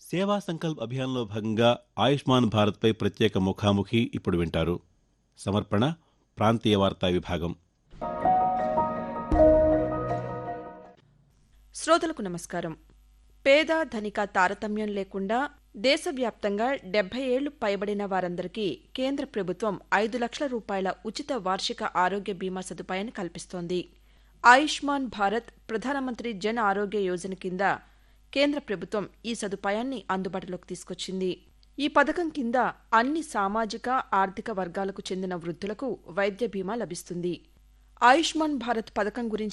సేవా సంకల్ప్ అభియాన్లో భాగంగా ఆయుష్మాన్ భారత్పై ప్రత్యేక ముఖాముఖి ఇప్పుడు వింటారు సమర్పణ ప్రాంతీయ వార్తా విభాగం శ్రోతలకు నమస్కారం పేద ధనిక తారతమ్యం లేకుండా దేశవ్యాప్తంగా డెబ్బై ఏళ్లు పైబడిన వారందరికీ కేంద్ర ప్రభుత్వం ఐదు లక్షల రూపాయల ఉచిత వార్షిక ఆరోగ్య బీమా సదుపాయాన్ని కల్పిస్తోంది ఆయుష్మాన్ భారత్ ప్రధానమంత్రి జన్ ఆరోగ్య యోజన కింద కేంద్ర ప్రభుత్వం ఈ సదుపాయాన్ని అందుబాటులోకి తీసుకొచ్చింది ఈ పథకం కింద అన్ని సామాజిక ఆర్థిక వర్గాలకు చెందిన వృద్ధులకు వైద్య బీమా లభిస్తుంది ఆయుష్మాన్ భారత్ పథకం గురించి